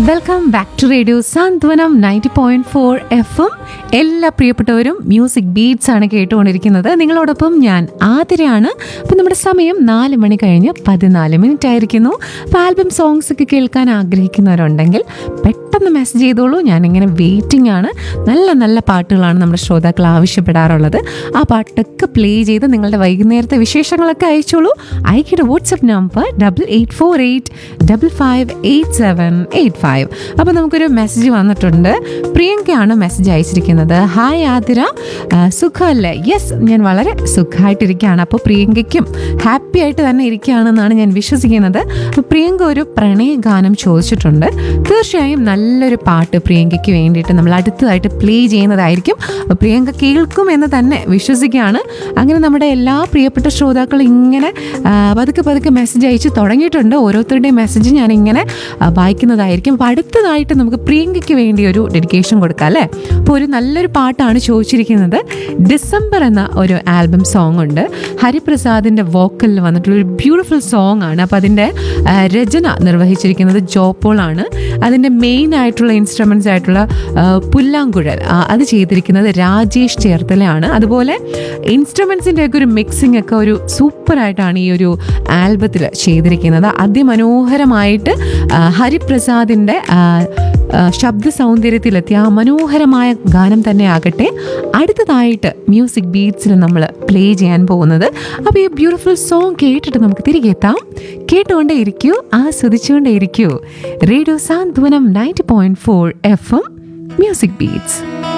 welcome back to radio Santhwanam ninety point four F M എല്ലാ പ്രിയപ്പെട്ടവരും music beats ആണ് കേട്ടുകൊണ്ടിരിക്കുന്നത് നിങ്ങളോടൊപ്പം ഞാൻ ആതിരയാണ് അപ്പം നമ്മുടെ സമയം നാല് മണി കഴിഞ്ഞ് പതിനാല് മിനിറ്റ് ആയിരിക്കുന്നു അപ്പോൾ ആൽബം സോങ്സ് ഒക്കെ കേൾക്കാൻ ആഗ്രഹിക്കുന്നവരുണ്ടെങ്കിൽ പെട്ടെന്ന് മെസ്സേജ് ചെയ്തോളൂ ഞാനിങ്ങനെ വെയിറ്റിംഗ് ആണ് നല്ല നല്ല പാട്ടുകളാണ് നമ്മുടെ ശ്രോതാക്കൾ ആവശ്യപ്പെടാറുള്ളത് ആ പാട്ടൊക്കെ പ്ലേ ചെയ്ത് നിങ്ങളുടെ വൈകുന്നേരത്തെ വിശേഷങ്ങളൊക്കെ അയച്ചോളൂ അയക്കിയുടെ WhatsApp number double eight four eight double five eight seven eight five അപ്പോൾ നമുക്കൊരു മെസ്സേജ് വന്നിട്ടുണ്ട് പ്രിയങ്കയാണ് മെസ്സേജ് അയച്ചിരിക്കുന്നത് ഹായ് ആതിര ആ, സുഖമല്ലേ യെസ് ഞാൻ വളരെ സുഖമായിട്ടിരിക്കുകയാണ് അപ്പോൾ പ്രിയങ്കയ്ക്കും ഹാപ്പി ആയിട്ട് തന്നെ ഇരിക്കുകയാണെന്നാണ് ഞാൻ വിശ്വസിക്കുന്നത് അപ്പോൾ പ്രിയങ്ക ഒരു പ്രണയഗാനം ചോദിച്ചിട്ടുണ്ട് തീർച്ചയായും നല്ലൊരു പാട്ട് പ്രിയങ്കയ്ക്ക് വേണ്ടിയിട്ട് നമ്മൾ അടുത്തതായിട്ട് പ്ലേ ചെയ്യുന്നതായിരിക്കും അപ്പോൾ പ്രിയങ്ക കേൾക്കും എന്ന് തന്നെ വിശ്വസിക്കുകയാണ് അങ്ങനെ നമ്മുടെ എല്ലാ പ്രിയപ്പെട്ട ശ്രോതാക്കളും ഇങ്ങനെ ആ, പതുക്കെ പതുക്കെ മെസ്സേജ് അയച്ച് തുടങ്ങിയിട്ടുണ്ട് ഓരോരുത്തരുടെയും മെസ്സേജ് ഞാൻ ഇങ്ങനെ ആ, വായിക്കുന്നതായിരിക്കും അപ്പോൾ അടുത്തതായിട്ട് നമുക്ക് പ്രിയങ്കയ്ക്ക് വേണ്ടി ഒരു ഡെഡിക്കേഷൻ കൊടുക്കാം അല്ലേ അപ്പോൾ ഒരു നല്ലൊരു പാട്ടാണ് ചോദിച്ചിരിക്കുന്നത് ഡിസംബർ എന്ന ഒരു ആൽബം സോങ് ഉണ്ട് ഹരിപ്രസാദിൻ്റെ വോക്കലിൽ വന്നിട്ടുള്ള ഒരു ബ്യൂട്ടിഫുൾ സോങ് ആണ് അപ്പോൾ അതിൻ്റെ ആ, രചന നിർവഹിച്ചിരിക്കുന്നത് ജോപ്പോൾ ആണ് അതിൻ്റെ മെയിൻ ആയിട്ടുള്ള ഇൻസ്ട്രുമെൻറ്റ്സ് ആയിട്ടുള്ള ആ, പുല്ലാങ്കുഴൽ ആ, അത് ചെയ്തിരിക്കുന്നത് രാജേഷ് ചേർത്തലയാണ് അതുപോലെ ഇൻസ്ട്രുമെൻസിൻ്റെ ഒക്കെ ഒരു മിക്സിംഗ് ഒക്കെ ഒരു സൂപ്പറായിട്ടാണ് ഈ ഒരു ആൽബത്തിൽ ചെയ്തിരിക്കുന്നത് അതിമനോഹരമായിട്ട് ആ, ഹരിപ്രസാദിൻ്റെ ആ, ആ, ശബ്ദ സൗന്ദര്യത്തിലെത്തിയ ആ മനോഹരമായ ഗാനം തന്നെ ആകട്ടെ അടുത്തതായിട്ട് മ്യൂസിക് ബീറ്റ്സിൽ നമ്മൾ പ്ലേ ചെയ്യാൻ പോകുന്നത് അപ്പോൾ ഈ ബ്യൂട്ടിഫുൾ സോങ് കേട്ടിട്ട് നമുക്ക് തിരികെ എത്താം കേട്ടുകൊണ്ടേ ഇരിക്കൂ ആസ്വദിച്ചുകൊണ്ടേ ഇരിക്കൂ radio Santhwanam ninety point four F M music beats